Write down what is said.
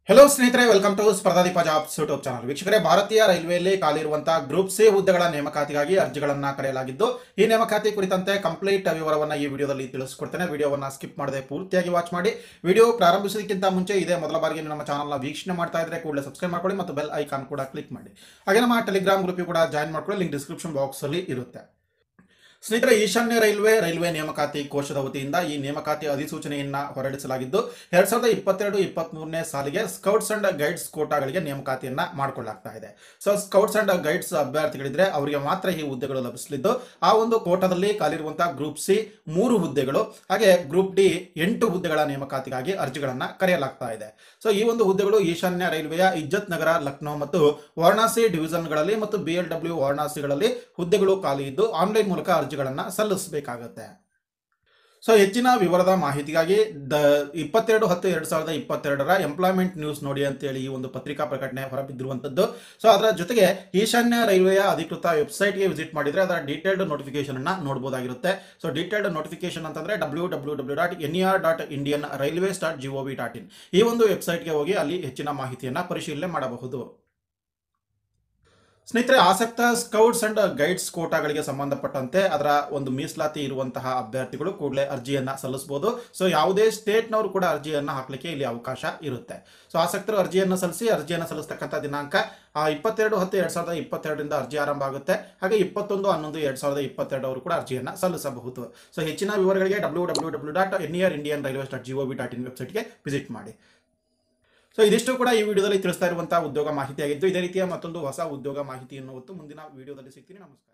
hello ಸ್ನೇಹಿತರೆ welcome to Spardhadeepa jobs YouTube channel ವೀಕ್ಷಕರೇ ಭಾರತೀಯ ರೈಲ್ವೆಯಲ್ಲಿ ಖಾಲಿರುವಂತಹ ಗ್ರೂಪ್ ಸಿ ಹುದ್ದೆಗಳ ನೇಮಕಾತಿಗಾಗಿ ಅರ್ಜಿಗಳನ್ನ ಕರೆಯಲಾಗಿದ್ದು ಈ ನೇಮಕಾತಿ ಕುರಿತಂತೆ ಕಂಪ್ಲೀಟ್ ವಿವರವನ್ನ ಈ ವಿಡಿಯೋದಲ್ಲಿ ತಿಳಿಸ್ಕೊಡ್ತೇನೆ ವಿಡಿಯೋವನ್ನ ಸ್ಕಿಪ್ ಮಾಡದೆ ಪೂರ್ತಿಯಾಗಿ ವಾಚ್ ಮಾಡಿ ವಿಡಿಯೋ ಪ್ರಾರಂಭಿಸೋದಕ್ಕಿಂತ ಮುಂಚೆ ಇದೇ ಮೊದಲ ಬಾರಿಗೆ ನೀವು ನಮ್ಮ ಚಾನಲ್ನ ವೀಕ್ಷಣೆ ಮಾಡ್ತಾ ಇದ್ರೆ ಕೂಡಲೇ ಸಬ್ಸ್ಕ್ರೈಬ್ ಮಾಡ್ಕೊಳ್ಳಿ ಮತ್ತು ಬೆಲ್ ಐಕಾನ್ ಕೂಡ ಕ್ಲಿಕ್ ಮಾಡಿ ಹಾಗೆ ನಮ್ಮ ಟೆಲಿಗ್ರಾಮ್ ಗ್ರೂಪ್ ಕೂಡ ಜಾಯಿನ್ ಮಾಡ್ಕೊಳ್ಳಿ ಲಿಂಕ್ ಡಿಸ್ಕ್ರಿಪ್ಷನ್ ಬಾಕ್ಸ್ ಅಲ್ಲಿ ಇರುತ್ತೆ ಸ್ನೇಹಿತರೆ ಈಶಾನ್ಯ ರೈಲ್ವೆ ರೈಲ್ವೆ ನೇಮಕಾತಿ ಕೋಶದ ವತಿಯಿಂದ ಈ ನೇಮಕಾತಿ ಅಧಿಸೂಚನೆಯನ್ನ ಹೊರಡಿಸಲಾಗಿದ್ದು ಎರಡ್ ಸಾವಿರದ ಇಪ್ಪತ್ತೆರಡು ಇಪ್ಪತ್ಮೂರನೇ ಸಾಲಿಗೆ ಸ್ಕೌಟ್ಸ್ ಅಂಡ್ ಗೈಡ್ಸ್ ಕೋಟಾಗಳಿಗೆ ನೇಮಕಾತಿಯನ್ನ ಮಾಡಿಕೊಳ್ಳಲಾಗ್ತಾ ಇದೆ ಸೊ ಸ್ಕೌಟ್ಸ್ ಅಂಡ್ ಗೈಡ್ಸ್ ಅಭ್ಯರ್ಥಿಗಳಿದ್ರೆ ಅವರಿಗೆ ಮಾತ್ರ ಈ ಹುದ್ದೆಗಳು ಲಭಿಸಲಿದ್ದು ಆ ಒಂದು ಕೋಟಾದಲ್ಲಿ ಖಾಲಿರುವಂತಹ ಗ್ರೂಪ್ ಸಿ ಮೂರು ಹುದ್ದೆಗಳು ಹಾಗೆ ಗ್ರೂಪ್ ಡಿ ಎಂಟು ಹುದ್ದೆಗಳ ನೇಮಕಾತಿಗಾಗಿ ಅರ್ಜಿಗಳನ್ನ ಕರೆಯಲಾಗ್ತಾ ಇದೆ ಸೊ ಈ ಒಂದು ಹುದ್ದೆಗಳು ಈಶಾನ್ಯ ರೈಲ್ವೆಯ ಇಜ್ಜತ್ ನಗರ ಲಕ್ನೋ ಮತ್ತು ವಾರಣಾಸಿ ಡಿವಿಷನ್ಗಳಲ್ಲಿ ಮತ್ತು ಬಿ ಎಲ್ ಡಬ್ಲ್ಯೂ ವಾರಣಾಸಿಗಳಲ್ಲಿ ಹುದ್ದೆಗಳು ಖಾಲಿ ಇದ್ದು ಆನ್ಲೈನ್ ಮೂಲಕ ಅರ್ಜಿಗಳನ್ನ ಸಲ್ಲಿಸಬೇಕಾಗುತ್ತೆ ಸೊ ಹೆಚ್ಚಿನ ವಿವರದ ಮಾಹಿತಿಗಾಗಿ ದ ಇಪ್ಪತ್ತೆರಡು ಹತ್ತು ಎರಡು ಸಾವಿರದ ಇಪ್ಪತ್ತೆರಡರ ಎಂಪ್ಲಾಯ್ಮೆಂಟ್ ನ್ಯೂಸ್ ನೋಡಿ ಅಂತೇಳಿ ಈ ಒಂದು ಪತ್ರಿಕಾ ಪ್ರಕಟಣೆ ಹೊರಬಿದ್ದಿರುವಂಥದ್ದು ಸೊ ಅದರ ಜೊತೆಗೆ ಈಶಾನ್ಯ ರೈಲ್ವೆಯ ಅಧಿಕೃತ ವೆಬ್ಸೈಟ್ಗೆ ವಿಸಿಟ್ ಮಾಡಿದರೆ ಅದರ ಡೀಟೇಲ್ಡ್ ನೋಟಿಫಿಕೇಶನ್ ಅನ್ನ ನೋಡಬಹುದಾಗಿರುತ್ತೆ ಸೊ ಡೀಟೇಲ್ಡ್ ನೋಟಿಫಿಕೇಶನ್ ಅಂತಂದ್ರೆ W W W dot N R dot Indian railways dot G O V dot in ಈ ಒಂದು ವೆಬ್ಸೈಟ್ಗೆ ಹೋಗಿ ಅಲ್ಲಿ ಹೆಚ್ಚಿನ ಮಾಹಿತಿಯನ್ನ ಪರಿಶೀಲನೆ ಮಾಡಬಹುದು ಸ್ನೇಹಿತರೆ ಆಸಕ್ತ ಸ್ಕೌಟ್ಸ್ ಅಂಡ್ ಗೈಡ್ಸ್ ಕೋಟಾಗಳಿಗೆ ಸಂಬಂಧಪಟ್ಟಂತೆ ಅದರ ಒಂದು ಮೀಸಲಾತಿ ಇರುವಂತಹ ಅಭ್ಯರ್ಥಿಗಳು ಕೂಡಲೇ ಅರ್ಜಿಯನ್ನ ಸಲ್ಲಿಸಬಹುದು ಸೊ ಯಾವುದೇ ಸ್ಟೇಟ್ನವರು ಕೂಡ ಅರ್ಜಿಯನ್ನ ಹಾಕಲಿಕ್ಕೆ ಇಲ್ಲಿ ಅವಕಾಶ ಇರುತ್ತೆ ಸೊ ಆಸಕ್ತರು ಅರ್ಜಿಯನ್ನು ಸಲ್ಲಿಸಿ ಅರ್ಜಿಯನ್ನು ಸಲ್ಲಿಸ್ತಕ್ಕಂಥ ದಿನಾಂಕ ಆ, ಇಪ್ಪತ್ತೆರಡು ಹತ್ತು ಎರಡ್ ಸಾವಿರದ ಇಪ್ಪತ್ತೆರಡರಿಂದ ಅರ್ಜಿ ಆರಂಭ ಆಗುತ್ತೆ ಹಾಗೆ ಇಪ್ಪತ್ತೊಂದು ಹನ್ನೊಂದು ಎರಡ್ ಸಾವಿರದ ಇಪ್ಪತ್ತೆರಡವರು ಕೂಡ ಅರ್ಜಿಯನ್ನು ಸಲ್ಲಿಸಬಹುದು ಸೊ ಹೆಚ್ಚಿನ ವಿವರಗಳಿಗೆ W W W dot N R Indian railways dot G O V dot in ವೆಬ್ಸೈಟ್ಗೆ ವಿಸಿಟ್ ಮಾಡಿ ಸೊ ಇದಿಷ್ಟು ಕೂಡ ಈ ವಿಡಿಯೋದಲ್ಲಿ ತಿಳಿಸ್ತಾ ಇರುವಂತಹ ಉದ್ಯೋಗ ಮಾಹಿತಿ ಆಗಿದ್ದು ಇದೇ ರೀತಿಯ ಮತ್ತೊಂದು ಹೊಸ ಉದ್ಯೋಗ ಮಾಹಿತಿಯನ್ನು ಹೊತ್ತು ಮುಂದಿನ ವಿಡಿಯೋದಲ್ಲಿ ಸಿಗ್ತೀನಿ ನಮಸ್ಕಾರ